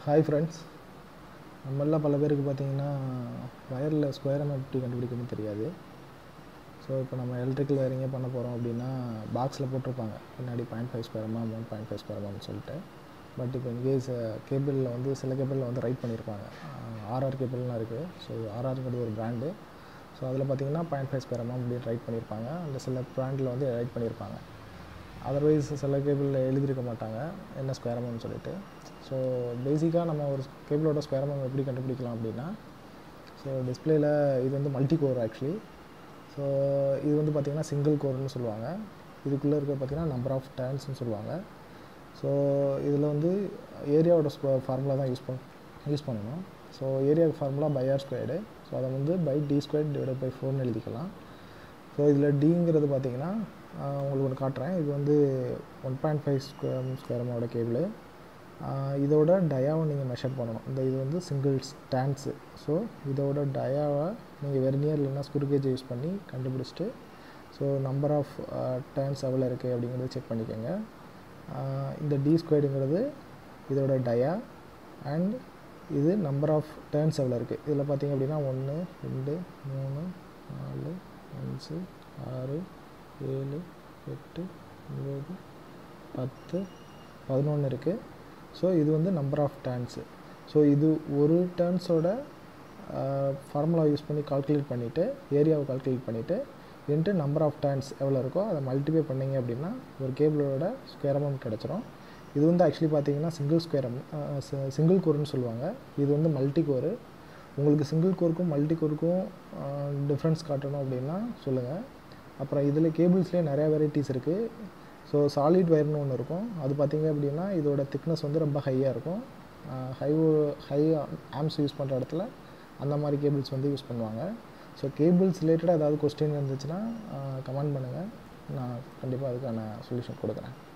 hi friends நம்மள பல பேருக்கு பார்த்தீங்கன்னா வயரில் ஸ்கொயர் எம் எப்படி கண்டுபிடிக்கணும்னு தெரியாது ஸோ இப்போ நம்ம எலக்ட்ரிக்கல் வயரிங்கே பண்ண போகிறோம் அப்படின்னா பாக்ஸில் போட்டிருப்பாங்க பின்னாடி point five square mm one point five square எம்எம்னு சொல்லிட்டு பட் இப்போ இன்கேஸ் கேபிளில் வந்து சில கேபிளில் வந்து ரைட் பண்ணியிருப்பாங்க ஆர்ஆர் கேபிள்லாம் இருக்குது ஸோ ஆர்ஆர்ங்கிறது ஒரு பிராண்டு ஸோ அதில் பார்த்தீங்கன்னா பாயிண்ட் ஃபைவ் ஸ்கொயர் எம்எம் அப்படின்னு ரைட் பண்ணியிருப்பாங்க அந்த சில பிராண்டில் வந்து ரைட் பண்ணியிருப்பாங்க அதர்வைஸ் சில கேபிளில் எழுதியிருக்க மாட்டாங்க என்ன ஸ்கொயர் எம்எம்னு சொல்லிட்டு ஸோ பேசிக்காக நம்ம ஒரு கேபிளோட ஸ்கொயர் எம்எம் எப்படி கண்டுபிடிக்கலாம் அப்படின்னா ஸோ டிஸ்பிளேயில் இது வந்து மல்டி கோர் ஆக்சுவலி ஸோ இது வந்து பார்த்திங்கன்னா சிங்கிள் கோர்னு சொல்லுவாங்க இதுக்குள்ளே இருக்க பார்த்திங்கன்னா நம்பர் ஆஃப் டேர்ன்ஸ்னு சொல்லுவாங்க ஸோ இதில் வந்து ஏரியாவோட ஸ்கொ ஃபார்முலா தான் யூஸ் பண்ண யூஸ் பண்ணணும் so area formula pi r squared so அதை வந்து pi d square divide by ஃபோர்னு எழுதிக்கலாம் ஸோ இதில் டிங்கிறது பார்த்திங்கன்னா உங்களுக்கு ஒன்று காட்டுறேன் இது வந்து ஒன் பாயிண்ட் ஃபைவ் ஸ்கொயர் ஸ்கொயரமோட கேபிள் இதோட டயாவை நீங்கள் மெஷர் பண்ணணும் இந்த இது வந்து சிங்கிள் ஸ்டாண்ட்ஸு ஸோ இதோட டயாவை நீங்கள் வெர்னியர் இல்லைன்னா ஸ்குருகேஜ் யூஸ் பண்ணி கண்டுபிடிச்சிட்டு ஸோ நம்பர் ஆஃப் டேர்ன்ஸ் எவ்வளோ இருக்குது அப்படிங்கிறத செக் பண்ணிக்கோங்க இந்த டி ஸ்கொயர்டுங்கிறது இதோட டயா அண்ட் இது நம்பர் ஆஃப் டேர்ன்ஸ் எவ்வளோ இருக்குது இதில் பார்த்தீங்க அப்படின்னா ஒன்று ரெண்டு மூணு நாலு அஞ்சு ஆறு ஏழு எட்டு ஒம்பது பத்து பதினொன்று இருக்குது ஸோ இது வந்து நம்பர் ஆஃப் டேர்ன்ஸு ஸோ இது ஒரு டேர்ன்ஸோட ஃபார்முலா யூஸ் பண்ணி கால்குலேட் பண்ணிவிட்டு ஏரியாவை கால்குலேட் பண்ணிவிட்டு இன்ட்டு நம்பர் ஆஃப் டேர்ன்ஸ் எவ்வளோ இருக்கோ அதை மல்டிப்ளை பண்ணிங்க அப்படின்னா ஒரு கேபிளோட ஸ்கொயர் அமௌண்ட் கிடச்சிரும் இது வந்து ஆக்சுவலி பார்த்தீங்கன்னா சிங்கிள் ஸ்கொயர் சிங்கிள் கோர்னு சொல்லுவாங்க இது வந்து மல்டி கோரு உங்களுக்கு சிங்கிள் கோருக்கும் மல்டி கோருக்கும் டிஃப்ரென்ஸ் காட்டணும் அப்படின்னா சொல்லுங்கள் அப்புறம் இதில் கேபிள்ஸ்லேயே நிறையா வெரைட்டிஸ் இருக்குது ஸோ சாலிட் ஒயர்னு ஒன்று இருக்கும் அது பார்த்திங்க அப்படின்னா இதோட திக்னஸ் வந்து ரொம்ப ஹையாக இருக்கும் ஹை ஹை ஆம்ஸ் யூஸ் பண்ணுற இடத்துல அந்த மாதிரி கேபிள்ஸ் வந்து யூஸ் பண்ணுவாங்க ஸோ கேபிள்ஸ் ரிலேட்டடாக ஏதாவது கொஸ்டின் இருந்துச்சுன்னா கமெண்ட் பண்ணுங்கள் நான் கண்டிப்பாக அதுக்கான சொல்யூஷன் கொடுக்குறேன்